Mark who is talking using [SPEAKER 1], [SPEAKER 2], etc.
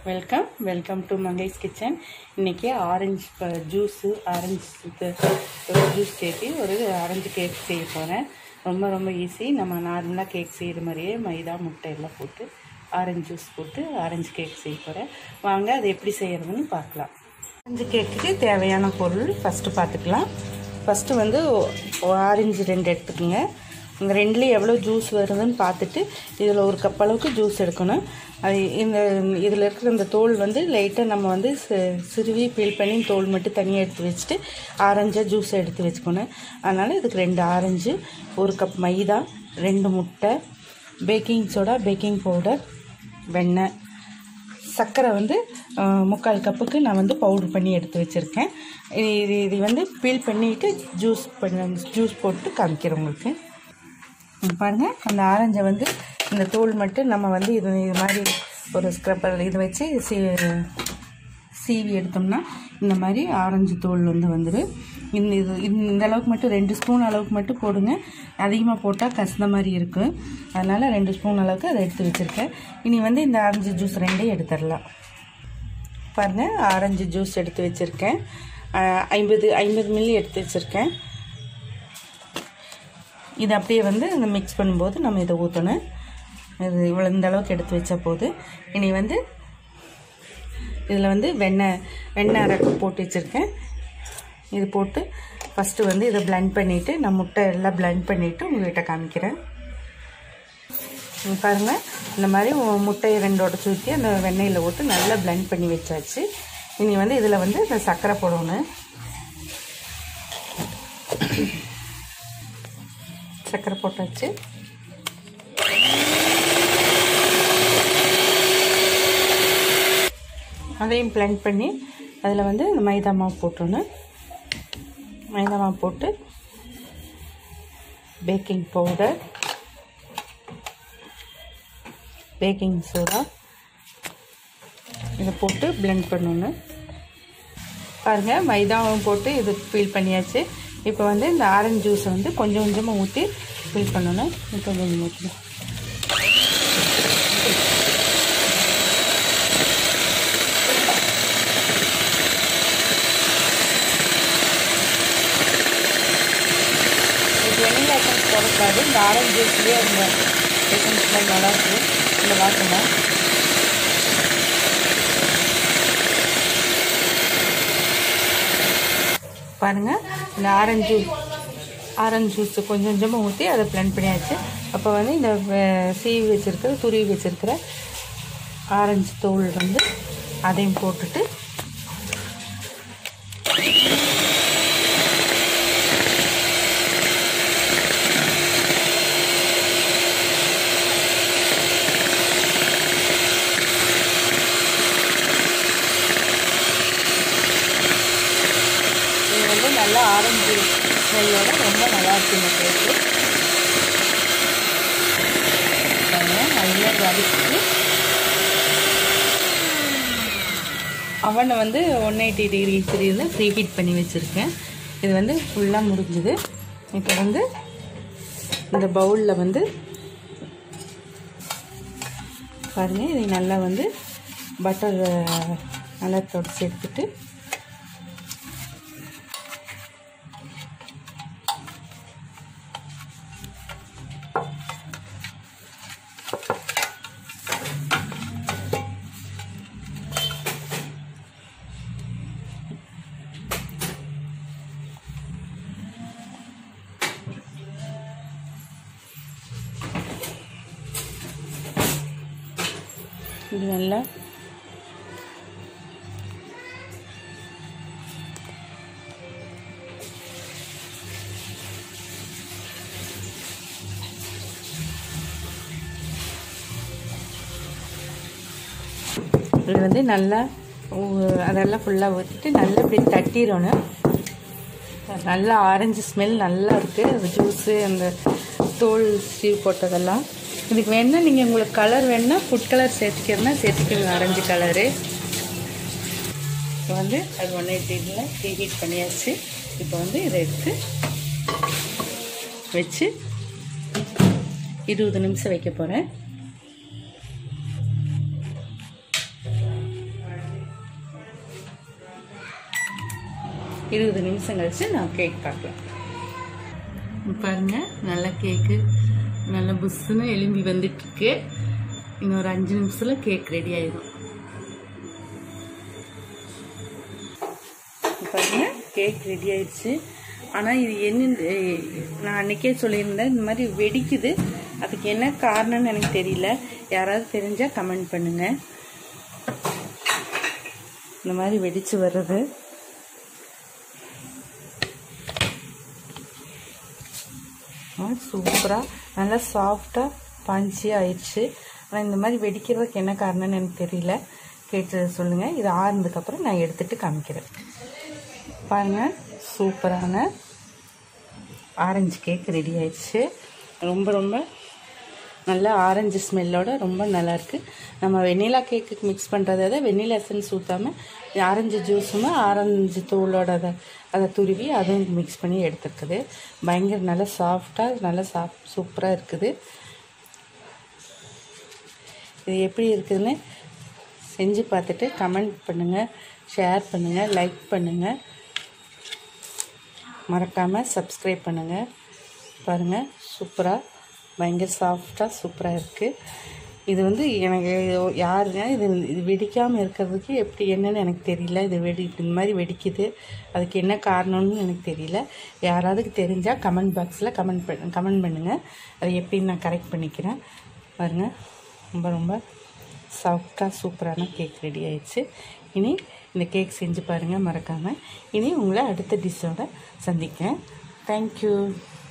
[SPEAKER 1] welcome welcome to Mangai's kitchen இன்றைக்கி orange juice orange இது ஒரு ஜூஸ் கேக்கு ஒரு ஆரஞ்சு கேக் செய்ய போகிறேன் ரொம்ப ரொம்ப ஈஸி நம்ம நார்மலாக கேக் செய்கிற மாதிரியே மைதா முட்டை எல்லாம் போட்டு ஆரஞ்சு ஜூஸ் போட்டு ஆரஞ்சு கேக் செய்ய போகிறேன் வாங்க அது எப்படி செய்கிறதுன்னு பார்க்கலாம் ஆரஞ்சு கேக்குக்கு தேவையான பொருள் ஃபஸ்ட்டு பார்த்துக்கலாம் ஃபஸ்ட்டு வந்து ஒ- ஆரஞ்சு ரெண்டு எடுத்துக்கோங்க இந்த ரெண்டுலேயும் எவ்வளோ ஜூஸ் வருதுன்னு பார்த்துட்டு இதில் ஒரு கப் அளவுக்கு ஜூஸ் எடுக்கணும் அது இந்த இதில் இருக்கிற இந்த தோல் வந்து லைட்டாக நம்ம வந்து சி- சிறுவி பீல் பண்ணி தோல் மட்டும் தனியாக எடுத்து வச்சுட்டு ஆரஞ்சாக ஜூஸை எடுத்து வச்சுக்கணும் அதனால் இதுக்கு ரெண்டு ஆரஞ்சு ஒரு கப் மைதா ரெண்டு முட்டை பேக்கிங் சோடா பேக்கிங் பவுடர் வெண்ணெய் சர்க்கரை வந்து அஹ், முக்கால் கப்புக்கு நான் வந்து பவுடர் பண்ணி எடுத்து வச்சுருக்கேன் இது இது வந்து பீல் பண்ணிவிட்டு ஜூஸ் பண்ண ஜூஸ் போட்டு காமிக்கிறேன் உங்களுக்கு இங்க பாருங்க அந்த ஆரஞ்சை வந்து இந்த தோல் மட்டும் நம்ம வந்து இது இது மாதிரி ஒரு ஸ்க்ரப்பர் இது வச்சு சீ சீவி எடுத்தோம்னா இந்த மாதிரி ஆரஞ்சு தோல் வந்து வந்துடும் இந்த இது இந்த அளவுக்கு மட்டும் ரெண்டு ஸ்பூன் அளவுக்கு மட்டும் போடுங்க அதிகமாக போட்டால் கசந்த மாதிரி இருக்கும் அதனால் ரெண்டு ஸ்பூன் அளவுக்கு அதை எடுத்து வச்சுருக்கேன் இனி வந்து இந்த ஆரஞ்சு ஜூஸ் ரெண்டையும் எடுத்துடலாம் பாருங்கள் ஆரஞ்சு ஜூஸ் எடுத்து வச்சுருக்கேன் ஐம்பது ஐம்பது மில்லி எடுத்து வச்சுருக்கேன் இது அப்படியே வந்து இந்த மிக்ஸ் பண்ணும்போது நம்ம இதை ஊற்றணும் இது இவ்வளோ இந்த அளவுக்கு எடுத்து வச்சா போதும் இனி வந்து இதில் வந்து வெண்ணெய் வெண்ணெய் அரை cup போட்டு வச்சுருக்கேன் இது போட்டு ஃபஸ்ட்டு வந்து இதை பிளெண்ட் பண்ணிவிட்டு நான் முட்டை எல்லாம் பிளெண்ட் பண்ணிவிட்டு உங்கள்கிட்ட காமிக்கிறேன் இங்க பாருங்க இந்த மாதிரி உ- முட்டையை ரெண்டு உடச்சி ஊற்றி அந்த வெண்ணெயில் போட்டு நல்லா பிளெண்ட் பண்ணி வச்சாச்சு இனி வந்து இதில் வந்து இந்த சர்க்கரை போடணும் சர்க்கரை போட்டாச்சு அதையும் blend பண்ணி அதில் வந்து இந்த மைதா மாவு போட்டுடணும் மைதா மாவு போட்டு பேக்கிங் பவுடர் பேக்கிங் சோடா இதை போட்டு blend பண்ணணும் பாருங்கள் மைதாவும் போட்டு இது ஃபில் பண்ணியாச்சு இப்போ வந்து இந்த ஆரஞ்சு ஜூஸை வந்து கொஞ்சம் கொஞ்சமாக ஊற்றி ஃபில் பண்ணணும் இப்போ கொஞ்சம் ஊற்றணும் இது வெண்ணிலா எசன்ஸ் போடக்கூடாது இந்த ஆரஞ்சு ஜூஸ்லேயே அந்த எசன்ஸ்லாம் நல்லா இருக்கும் இந்த வாசனை பாருங்கள் இந்த ஆரஞ்சு ஆரஞ்சு ஜூஸ் கொஞ்சம் கொஞ்சமாக ஊற்றி அதை பிளெண்ட் பண்ணியாச்சு அப்போ வந்து இந்த வெ- சீவி வச்சுருக்கிற துருவி வச்சுருக்கிற ஆரஞ்சு தோல் வந்து அதையும் போட்டுட்டு இது வந்து நல்லா ஆரஞ்சு ஸ்மெல்லோட ரொம்ப நல்லா இருக்கு இந்த கேக்கு பாருங்க, நல்லா வதக்கிட்டு அவனை வந்து ஒன் எயிட்டி டிகிரி செரியில் ப்ரீ ஹீட் பண்ணி வச்சுருக்கேன் இது வந்து ஃபுல்லாக முடிஞ்சுது இப்போ வந்து இந்த பவுலில் வந்து பாருங்கள் இதை நல்லா வந்து பட்டர் நல்லா தொடச்சி எடுத்துட்டு இது நல்லா இது வந்து நல்லா ஊ- அதெல்லாம் ஃபுல்லாக ஊற்றிட்டு நல்லா இப்படி தட்டிடணும் நல்லா ஆரஞ்சு ஸ்மெல் நல்லா இருக்குது ஜூஸு அந்த தோல் சீவ் போட்டதெல்லாம் இதுக்கு வேணா நீங்கள் உங்களுக்கு கலர் வேணுன்னா ஃபுட் கலர் சேர்த்துக்கிறதுனா சேர்த்துக்கோங்க ஆரஞ்சு கலரு இப்போ வந்து அது ஒன் எயிட்டியில் ஹீட் பண்ணியாச்சு இப்போ வந்து இதை எடுத்து வச்சு இருபது நிமிஷம் வைக்க போகிறேன் இருபது நிமிஷம் கழிச்சு நான் கேக் பார்க்கலாம் பாருங்க நல்ல கேக்கு நல்ல புஷ்ஷுன்னு எலும்பி வந்துட்டுருக்கு இன்னொரு அஞ்சு நிமிஷத்தில் கேக் ரெடி ஆயிடும் பாருங்க கேக் ரெடி ஆயிடுச்சு ஆனால் இது என்ன நான் அன்னைக்கே சொல்லியிருந்தேன் இந்த மாதிரி வெடிக்குது அதுக்கு என்ன காரணம்னு எனக்கு தெரியல யாராவது தெரிஞ்சால் கமெண்ட் பண்ணுங்க இந்த மாதிரி வெடிச்சு வர்றது சூப்பராக நல்லா சாஃப்டாக பஞ்சியாக ஆயிடுச்சு ஆனால் இந்த மாதிரி வெடிக்கிறதுக்கு என்ன காரணம்னு எனக்கு தெரியல கேட்டு சொல்லுங்கள் இது ஆறுனதுக்கப்புறம் நான் எடுத்துகிட்டு காமிக்கிறேன் பாருங்கள் சூப்பரான ஆரஞ்சு கேக் ரெடி ஆயிடுச்சு ரொம்ப ரொம்ப நல்ல ஆரஞ்சு ஸ்மெல்லோட ரொம்ப நல்லாயிருக்கு நம்ம வெண்ணிலா கேக்குக்கு மிக்ஸ் பண்ணுறதை விட வெண்ணிலா எசன்ஸ் ஊற்றாமல் ஆரஞ்சு ஜூஸும் ஆரஞ்சு தூளோட அதை அதை துருவி அதுவும் மிக்ஸ் பண்ணி எடுத்துருக்குது பயங்கர நல்லா சாஃப்டாக நல்லா சாஃப் சூப்பராக இருக்குது இது எப்படி இருக்குதுன்னு செஞ்சு பார்த்துட்டு கமெண்ட் பண்ணுங்கள் ஷேர் பண்ணுங்கள் லைக் பண்ணுங்கள் மறக்காமல் சப்ஸ்கிரைப் பண்ணுங்கள் பாருங்கள் சூப்பராக பயங்கர சாஃப்டாக சூப்பராக இருக்குது இது வந்து எனக்கு யாருங்க இது இது வெடிக்காமல் இருக்கிறதுக்கு எப்படி என்னன்னு எனக்கு தெரியல இது வெடி இந்த மாதிரி வெடிக்குது அதுக்கு என்ன காரணம்னு எனக்கு தெரியல யாராவது தெரிஞ்சால் கமெண்ட் பாக்ஸில் கமெண்ட் பண்ண கமெண்ட் பண்ணுங்கள் அதை எப்படின்னு நான் கரெக்ட் பண்ணிக்கிறேன் பாருங்கள் ரொம்ப ரொம்ப சாஃப்டாக சூப்பரான கேக் ரெடி ஆயிடுச்சு இனி இந்த கேக் செஞ்சு பாருங்கள் மறக்காமல் இனி உங்களை அடுத்த டிஷ்ஷோட சந்திக்கிறேன் தேங்க்யூ